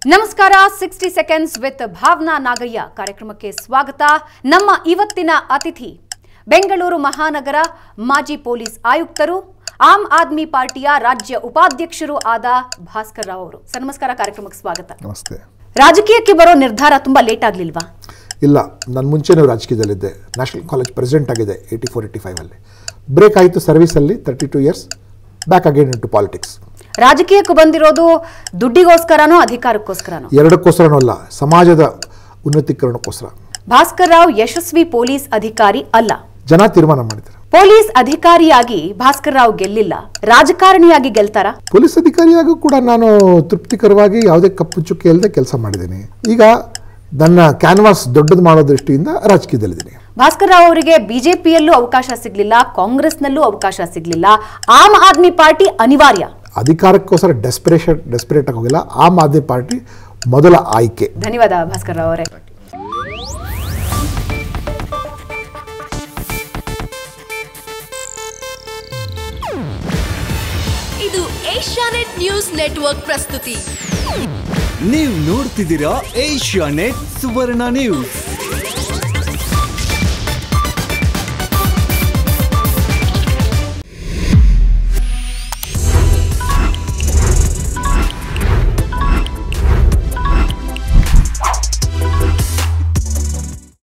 ನಮಸ್ಕಾರ sixty seconds with Bhavana Nagaiah ಕಾರ್ಯಕ್ರಮಕ್ಕೆ ಸ್ವಾಗತ ನಮ್ಮ ಇವತ್ತಿನ ಅತಿಥಿ ಬೆಂಗಳೂರು ಮಹಾನಗರ ಮಾಜಿ ಪೊಲೀಸ್ ಆಯುಕ್ತರು ಆಮ್ ಆದ್ಮಿ ಪಾರ್ಟಿಯ ರಾಜ್ಯ ಉಪಾಧ್ಯಕ್ಷರು ಆದ ಭಾಸ್ಕರ್ ರಾವ್ ಅವರು ಸರ್ ನಮಸ್ಕಾರ ಕಾರ್ಯಕ್ರಮಕ್ಕೆ ಸ್ವಾಗತ ನಮಸ್ತೆ ರಾಜಕೀಯಕ್ಕೆ ಬರೋ ನಿರ್ಧಾರ ತುಂಬಾ ಲೇಟ್ ಆಗ್ಲಿಲ್ವಾ ಇಲ್ಲ ನಾನು ಮುಂಚೆನೂ ರಾಜಕೀಯದಲ್ಲಿದ್ದೆ ನ್ಯಾಷನಲ್ ಕಾಲೇಜ್ ಪ್ರೆಸಿಡೆಂಟ್ ಆಗಿದೆ ಏಯ್ಟಿ ಫೋರ್ ಏಯ್ಟಿ ಫೈವಲ್ಲಿ ಬ್ರೇಕ್ ಆಯಿತು ಸರ್ವಿಸಲ್ಲಿ thirty two years back again into politics ರಾಜಕೀಯಕ್ಕೆ ಬಂದಿರೋದು ದುಡ್ಡಿಗೋಸ್ಕರನೋ ಅಧಿಕಾರಕ್ಕೋಸ್ಕರನೋ ಎರಡಕ್ಕೋಸ್ಕರನೂ ಅಲ್ಲ ಸಮಾಜದ ಉನ್ನತೀಕರಣಕ್ಕೋಸ್ಕರ ಭಾಸ್ಕರ್ ರಾವ್ ಯಶಸ್ವಿ ಪೊಲೀಸ್ ಅಧಿಕಾರಿ ಅಲ್ಲ ಜನ ತೀರ್ಮಾನ ಮಾಡಿದ್ದಾರೆ ಪೊಲೀಸ್ ಅಧಿಕಾರಿಯಾಗಿ ಭಾಸ್ಕರ್ ರಾವ್ ಗೆಲ್ಲಿಲ್ಲ ರಾಜಕಾರಣಿಯಾಗಿ ಗೆಲ್ತಾರಾ ಪೊಲೀಸ್ ಅಧಿಕಾರಿಯಾಗೂ ಕೂಡ ನಾನು ತೃಪ್ತಿಕರವಾಗಿ ಯಾವುದೇ ಕಪ್ಪು ಚುಕ್ಕೆ ಇಲ್ಲದೆ ಕೆಲಸ ಮಾಡಿದ್ದೀನಿ ಈಗ ನನ್ನ ಕ್ಯಾನ್ವಾಸ್ ದೊಡ್ಡದು ಮಾಡೋ ದೃಷ್ಟಿಯಿಂದ ರಾಜಕೀಯದಲ್ಲಿದ್ದೀನಿ ಭಾಸ್ಕರ್ ರಾವ್ ಅವರಿಗೆ ಬಿಜೆಪಿಯಲ್ಲೂ ಅವಕಾಶ ಸಿಗ್ಲಿಲ್ಲ ಕಾಂಗ್ರೆಸ್ನಲ್ಲೂ ಅವಕಾಶ ಸಿಗ್ಲಿಲ್ಲ ಆಮ್ ಆದ್ಮಿ ಪಾರ್ಟಿ ಅನಿವಾರ್ಯ ಅಧಿಕಾರಕ್ಕೋಸ್ಕರ ಡೆಸ್ಪಿರೇಷನ್ ಡೆಸ್ಪಿರೇಟ್ ಆಗಿ ಹೋಗಿಲ್ಲ ಆಮ್ ಆದ್ಮಿ ಪಾರ್ಟಿ ಮೊದಲ ಆಯ್ಕೆ ಧನ್ಯವಾದ ಭಾಸ್ಕರ್ ರಾವ್ ಅವರೇ ಇದು ಏಷ್ಯಾನೆಟ್ ನ್ಯೂಸ್ ನೆಟ್ವರ್ಕ್ ಪ್ರಸ್ತುತಿ ನೀವು ನೋಡ್ತಿದ್ದೀರಾ ಏಷ್ಯಾ ನೆಟ್ ಸುವರ್ಣ ನ್ಯೂಸ್